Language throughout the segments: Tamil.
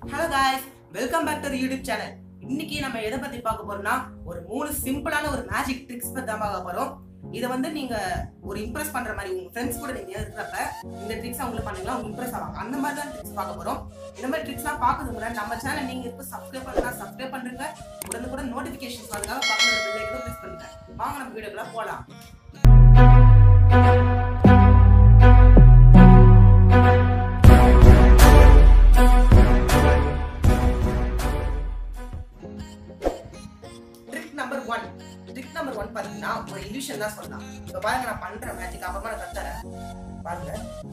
Hello guys welcome back to YouTube channel இன்னைக்கு நம்ம எதை பத்தி பார்க்க போறோம்னா ஒரு மூணு சிம்பிளான ஒரு மேஜிக் ட்ரிக்ஸ் பத்தி தான் பார்க்க போறோம் இதை வந்து நீங்க ஒரு இம்ப்ரெஸ் பண்ற மாதிரி உங்க ஃப்ரெண்ட்ஸ் கூட நீங்க இருக்கிறப்ப இந்த ட்ரிக்ஸ் அவங்களுக்கு பண்ணீங்கன்னா அவங்க இம்ப்ரெஸ் ஆவாங்க அந்த மாதிரி தான் ட்ரிக்ஸ் பார்க்க போறோம் இந்த மாதிரி ட்ரிக்ஸ்லாம் பார்க்கறது முன்னாடி நம்ம சேனல் நீங்க இப்போ சப்ஸ்கிரைப் பண்ணலாம் சப்ஸ்கிரைப் பண்ணுங்க உடனே கூட நோட்டிஃபிகேஷன்ஸ் வரதுக்காக பக்கத்துல பெல் ஐக்கனை பிரஸ் பண்ணுங்க வாங்க நம்ம வீடியோக்குள்ள போலாம் trick number one trick number one பாத்தீங்கன்னா ஒரு இல்யூஷன் தான் சொல்லலாம் இப்போ பாருங்க நான் பண்ற மேஜிக் அப்புறமா நான் கத்துறேன் பாருங்க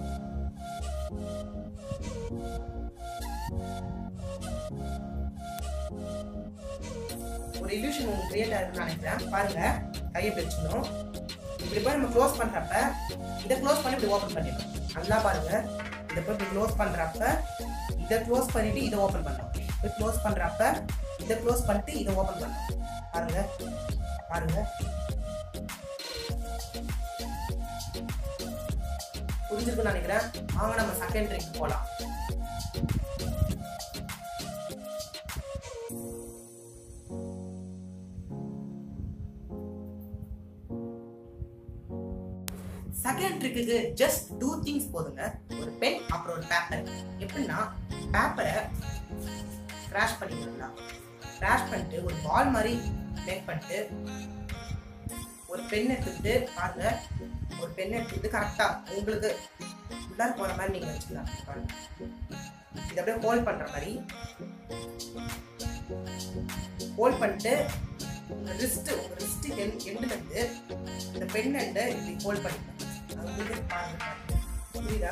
ஒரு இல்யூஷன் உங்களுக்கு கிரியேட் ஆயிருக்குன்னு நினைக்கிறேன் பாருங்க கையை பிரிச்சுக்கணும் இப்படி போய் நம்ம க்ளோஸ் பண்றப்ப இதை க்ளோஸ் பண்ணி இப்படி ஓப்பன் பண்ணிடணும் நல்லா பாருங்க இதை போய் இப்படி க்ளோஸ் பண்றப்ப இதை க்ளோஸ் பண்ணிட்டு இதை ஓப்பன் பண்ணணும் இப்படி க்ளோஸ் பண்றப்ப இதை க்ளோஸ் பண்ணிட்டு இதை ஓப்பன் பண்ணணும் பாருங்க பாருங்க புரிஞ்சிருக்குன்னு நினைக்கிறேன் வாங்க நம்ம செகண்ட் ட்ரிக் போலாம் second trick just two things போதுங்க ஒரு பென் அப்புறம் ஒரு பேப்பர் எப்படின்னா பேப்பரை கிராஷ் பண்ணிக்கலாம் கிராஷ் பண்ணிட்டு ஒரு பால் மாதிரி மேக் பண்ணிட்டு ஒரு பென் எடுத்துக்கிட்டு பாருங்க ஒரு பென் எடுத்துக்கிட்டு கரெக்டா உங்களுக்கு உள்ளார போற மாதிரி நீங்க வச்சுக்கலாம் பாருங்க இதை அப்படியே ஹோல்ட் பண்ற மாதிரி ஹோல்ட் பண்ணிட்டு உங்க ரிஸ்ட் உங்க ரிஸ்ட் எண்டுல இருந்து இந்த பென் எண்டை இப்படி ஹோல்ட் பண்ணிக்கலாம் அது உங்களுக்கு பாருங்க புரியுதா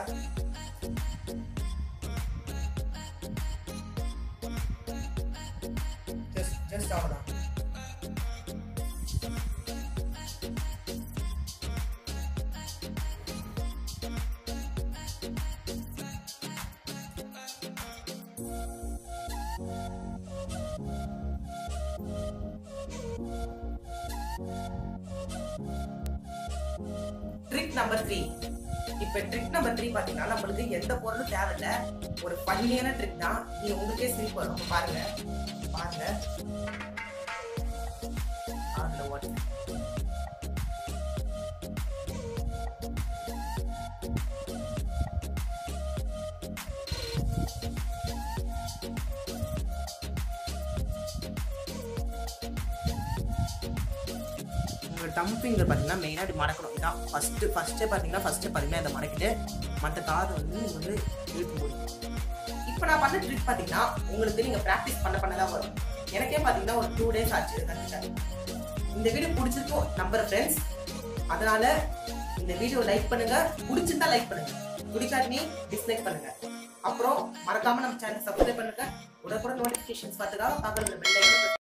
ஜஸ்ட் ஜஸ்ட் அவ்வளோதான் ட்ரிக் நம்பர் த்ரீ இப்போ ட்ரிக் நம்பர் த்ரீ பார்த்தீங்கன்னா நம்மளுக்கு எந்த பொருளும் தேவையில்ல ஒரு பண்ணியான ட்ரிக் தான் நீங்க உங்களுக்கே சிரிப்பு வரும் அப்ப பாருங்க பாருங்க அதுல one. உங்க டம் ஃபிங்கர் பார்த்தீங்கன்னா மெயினாக இப்படி மடக்கணும் இதான் ஃபஸ்ட்டு ஃபஸ்ட்டு பார்த்தீங்கன்னா ஃபஸ்ட்டு பார்த்தீங்கன்னா இதை மடக்கிட்டு மற்ற காதை வந்து நீங்க வந்து இழுத்து முடியும் இப்போ நான் பண்ண ட்ரிக் பார்த்தீங்கன்னா உங்களுக்கு நீங்கள் ப்ராக்டிஸ் பண்ண பண்ண தான் வரும் எனக்கே பார்த்தீங்கன்னா ஒரு டூ டேஸ் ஆச்சு இதை கற்றுக்க இந்த வீடியோ பிடிச்சிருக்கும் நம்புற ஃப்ரெண்ட்ஸ் அதனால இந்த வீடியோ லைக் பண்ணுங்க பிடிச்சிருந்தா லைக் பண்ணுங்க பிடிக்காட்டி டிஸ்லைக் பண்ணுங்க அப்புறம் மறக்காம நம்ம சேனல் சப்ஸ்கிரைப் பண்ணுங்க உடனுக்குடன் நோட்டிஃபிகேஷன்ஸ் பார்த்துக்காக பக்கத்துல பெல் ஐக்கனை